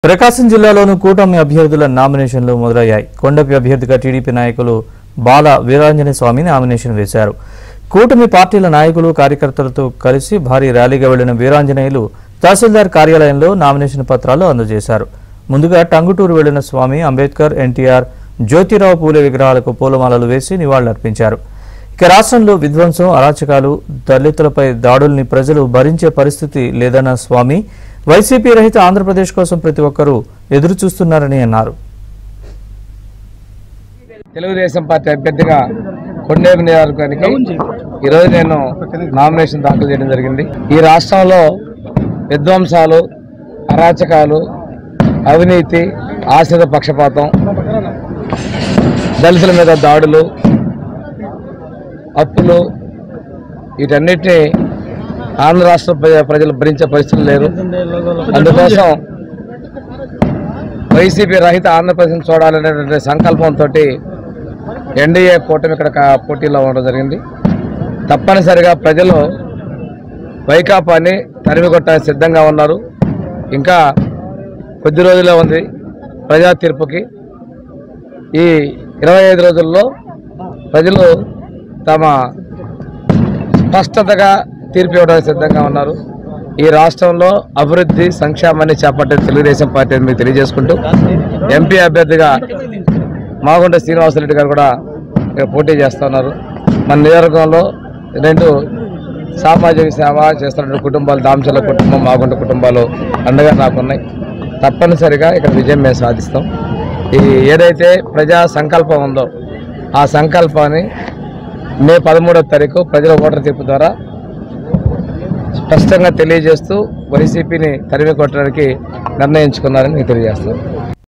ప్రకాశం జిల్లాలోను కూటమి అభ్యర్థుల నామినేషన్లు మొదలయ్యాయి కొండపి అభ్యర్థిగా టీడీపీ నాయకులు బాల వీరాంజనేయ స్వామి నామినేషన్ వేశారు కూటమి పార్టీల నాయకులు కార్యకర్తలతో కలిసి భారీ ర్యాలీగా వెళ్లిన వీరాంజనేయులు తహసీల్దార్ కార్యాలయంలో నామినేషన్ పత్రాలు అందజేశారు ముందుగా టంగుటూరు వెళ్లిన స్వామి అంబేద్కర్ ఎన్టీఆర్ జ్యోతిరావు పూలే విగ్రహాలకు పూలమాలలు వేసి నివాళులర్పించారు ఇక రాష్ట్రంలో విధ్వంసం అరాచకాలు దళితులపై దాడుల్ని ప్రజలు భరించే పరిస్థితి లేదన్న స్వామి వైసీపీ రహిత ఆంధ్రప్రదేశ్ కోసం ప్రతి ఒక్కరూ ఎదురు చూస్తున్నారని అన్నారు తెలుగుదేశం పార్టీ అభ్యర్థిగా కొండేపు నియోజకవర్గానికి ఈరోజు నేను నామినేషన్ దాఖలు చేయడం జరిగింది ఈ రాష్ట్రంలో విధ్వంసాలు అరాచకాలు అవినీతి ఆశ్రిత పక్షపాతం దళితుల మీద దాడులు అప్పులు వీటన్నిటిని ఆంధ్ర రాష్ట్ర ప్రజ- ప్రజలు భరించే పరిస్థితులు లేరు అందుకోసం వైసీపీ రహిత ఆంధ్రప్రదేశ్ చూడాలనేటువంటి సంకల్పంతో ఎన్డీఏ కూటమి ఇక్కడ కా- పోటీలో ఉండడం జరిగింది తప్పనిసరిగా ప్రజలు వైకాపాని తరిమి కొట్టడానికి సిద్ధంగా ఉన్నారు ఇంకా కొద్ది రోజులే ఉంది ప్రజా తీర్పుకి ఈ ఇరవై ఐదు రోజుల్లో ప్రజలు తమ స్పష్టతగా తీర్పు ఇవ్వడానికి సిద్ధంగా ఉన్నారు ఈ రాష్ట్రంలో అభివృద్ధి సంక్షేమాన్ని చేపట్టే తెలుగుదేశం పార్టీ అని మీకు తెలియజేసుకుంటూ ఎంపీ అభ్యర్థిగా మాగుంట శ్రీనివాసరెడ్డి గారు కూడా ఇక్కడ పోటీ చేస్తున్నారు మన నియోజకవర్గంలో రెండు సామాజిక సేవ చేస్తున్న కుటుంబాలు దామచల కుటుంబం మాగుంట కుటుంబాలు అండగా నాకున్నాయి తప్పనిసరిగా ఇక్కడ విజయం మేము సాధిస్తాం ఈ ఏదైతే ప్రజా సంకల్పం ఉందో ఆ సంకల్పాన్ని మే పదమూడవ తారీఖు ప్రజల ఓటర్ తీర్పు ద్వారా స్పష్టంగా తెలియజేస్తూ వైసీపీని తరిమి కొట్టడానికి నిర్ణయించుకున్నారని మీకు తెలియజేస్తాను